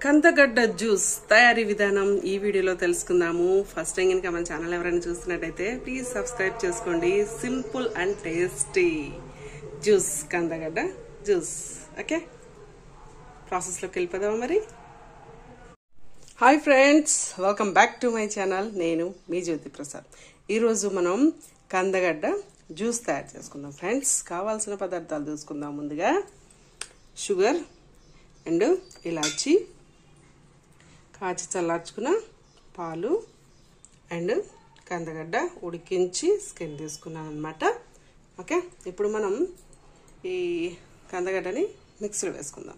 కందగడ్డ జ్యూస్ తయారీ విధానం ఈ వీడియోలో తెలుసుకుందాము ఫస్ట్ టైం కనుక మన ఛానల్ ఎవరైనా చూస్తున్నట్టయితే ప్లీజ్ సబ్స్క్రైబ్ చేసుకోండి సింపుల్ అండ్ టేస్టీ జ్యూస్ కందగడ్డ జ్యూస్ ఓకే ప్రాసెస్లోకి వెళ్ళిపోదామా మరి hi friends welcome back to my channel నేను మీ జ్యోతి ప్రసాద్ ఈరోజు మనం కందగడ్డ జ్యూస్ తయారు చేసుకుందాం ఫ్రెండ్స్ కావాల్సిన పదార్థాలు చూసుకుందాం ముందుగా షుగర్ అండ్ ఇలాచి కాచి చల్లార్చుకున్న పాలు అండ్ కందగడ్డ ఉడికించి స్కిన్ తీసుకున్నాను అనమాట ఓకే ఇప్పుడు మనం ఈ కందగడ్డని మిక్సీలో వేసుకుందాం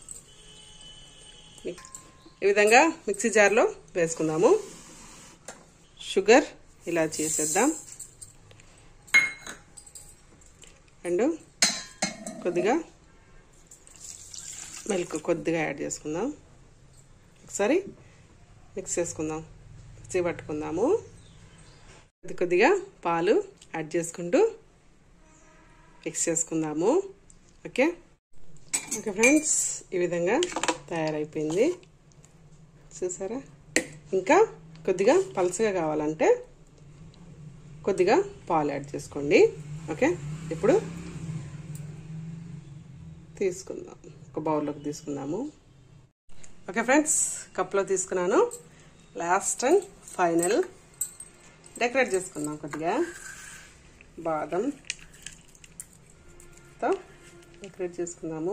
ఈ విధంగా మిక్సీ జార్లో వేసుకుందాము షుగర్ ఇలా చేసేద్దాం అండ్ కొద్దిగా మిల్క్ కొద్దిగా యాడ్ చేసుకుందాం ఒకసారి మిక్స్ చేసుకుందాం మిక్సీ పట్టుకుందాము కొద్ది కొద్దిగా పాలు యాడ్ చేసుకుంటూ మిక్స్ చేసుకుందాము ఓకే ఓకే ఫ్రెండ్స్ ఈ విధంగా తయారైపోయింది చూసారా ఇంకా కొద్దిగా పలసగా కావాలంటే కొద్దిగా పాలు యాడ్ చేసుకోండి ఓకే ఇప్పుడు తీసుకుందాం ఒక బౌల్లోకి తీసుకుందాము ఓకే ఫ్రెండ్స్ కప్లో తీసుకున్నాను లాస్ట్ అండ్ ఫైనల్ డెకరేట్ చేసుకుందాం కొద్దిగా బాదంతో డెకరేట్ చేసుకుందాము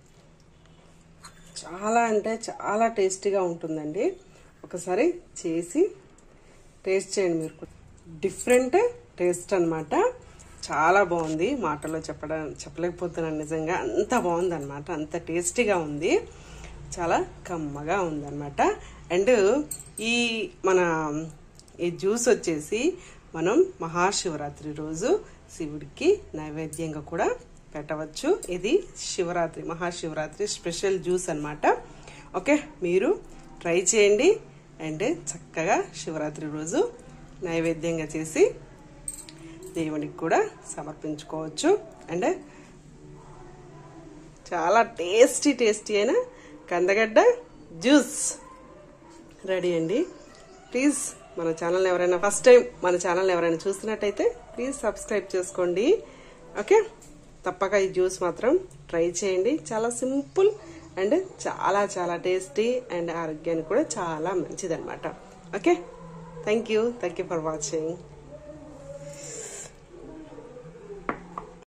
చాలా అంటే చాలా టేస్టీగా ఉంటుందండి ఒకసారి చేసి టేస్ట్ చేయండి మీరు డిఫరెంట్ టేస్ట్ అనమాట చాలా బాగుంది మాటలో చెప్పడం చెప్పలేకపోతున్నాను నిజంగా అంత బాగుంది అనమాట అంత టేస్టీగా ఉంది చాలా కమ్మగా ఉందన్నమాట అండ్ ఈ మన ఈ జ్యూస్ వచ్చేసి మనం మహాశివరాత్రి రోజు శివుడికి నైవేద్యంగా కూడా పెట్టవచ్చు ఇది శివరాత్రి మహాశివరాత్రి స్పెషల్ జ్యూస్ అనమాట ఓకే మీరు ట్రై చేయండి అండ్ చక్కగా శివరాత్రి రోజు నైవేద్యంగా చేసి దేవునికి కూడా సమర్పించుకోవచ్చు అండ్ చాలా టేస్టీ టేస్టీ అయిన కందగడ్డ జ్యూస్ రెడీ అండి ప్లీజ్ మన ఛానల్ ఎవరైనా ఫస్ట్ టైం మన ఛానల్ ఎవరైనా చూస్తున్నట్టయితే ప్లీజ్ సబ్స్క్రైబ్ చేసుకోండి ఓకే తప్పక ఈ జ్యూస్ మాత్రం ట్రై చేయండి చాలా సింపుల్ అండ్ చాలా చాలా టేస్టీ అండ్ ఆరోగ్యానికి కూడా చాలా మంచిదన్నమాట okay thank you thank you for watching